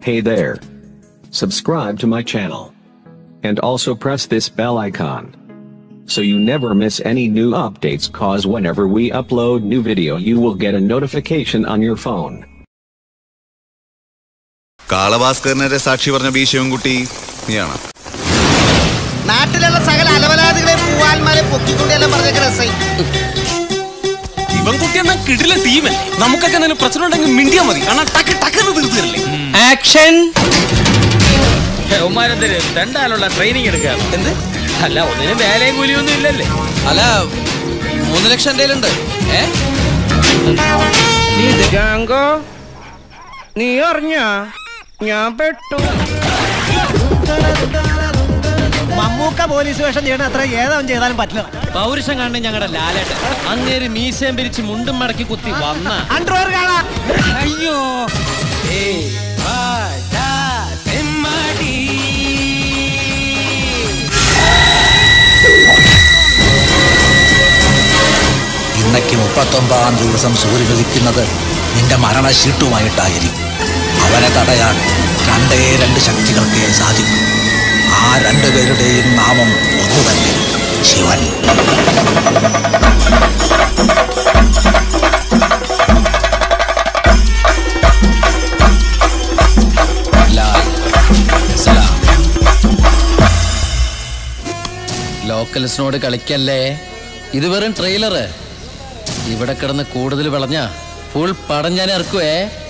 Hey there. Subscribe to my channel. And also press this bell icon. So you never miss any new updates cause whenever we upload new video you will get a notification on your phone. കാളഭാസ്കരനെ സാക്ഷി പറഞ്ഞ B Sivankutty നീയാണ് നാട്ടിലുള്ള സകല അലവലാദികളെ പൂവാൽമാരെ പൊക്കിക്കൊണ്ടെല്ലാം പറഞ്ഞ രസായി ഇവൻ കുട്ടി എന്നാ കിടില ടീമല്ലേ നമുക്കൊക്കെ എന്തെങ്കിലും പ്രശ്നം ഉണ്ടെങ്കിൽ മിണ്ടിയാ മതി കാരണം ടക്ക് ടക്കെന്ന് തീർത്തു തരില്ലേ ആക്ഷൻ യവന്മാരെന്തൊരു രണ്ടാലുള്ള ട്രെയിനിങ് എടുക്കാണ് എന്ത് അല്ല ഒന്നിനും വേലയും കൂലിയൊന്നും ഇല്ലല്ലേ അല്ല മൂന്ന് ലക്ഷം എൻ്റെ കയ്യിലുണ്ട് ഏ ജാങ്കോ നീ അറിഞ്ഞ ഞാൻ പെട്ടു മമ്മൂക്ക പോലീസ് വേഷം ചെയ്യണ അത്ര ഏതാവും ചെയ്താലും പറ്റില്ല പൗരുഷം കാണുന്ന ഞങ്ങളുടെ ലാലേട്ടൻ അങ്ങേര് മീശയും പിരിച്ച് മുണ്ടും മടക്കി കുത്തി വന്ന അണ്ടർവെയർ കാണാ അയ്യോ ഇന്നയ്ക്ക് മുപ്പത്തൊമ്പതാം ദിവസം സൂര്യൻ ഉദിക്കുന്നത് നിന്റെ മരണശീട്ടുമായിട്ടായിരിക്കും അവനെ തടയാൻ രണ്ടേ രണ്ട് ശക്തികൾക്കേ സാധിക്കും ആ രണ്ടുപേരുടെയും നാമം ഒന്നു തന്നെ ശിവൻ ലാൽ സലാം ലോക്കൽസിനോട് കളിക്കല്ലേ ഇത് വെറും ട്രെയിലറ് ഇവിടെ കിടന്ന് കൂടുതൽ വിളഞ്ഞ ഫുൾ പടം ഞാൻ ഇറക്കുവേ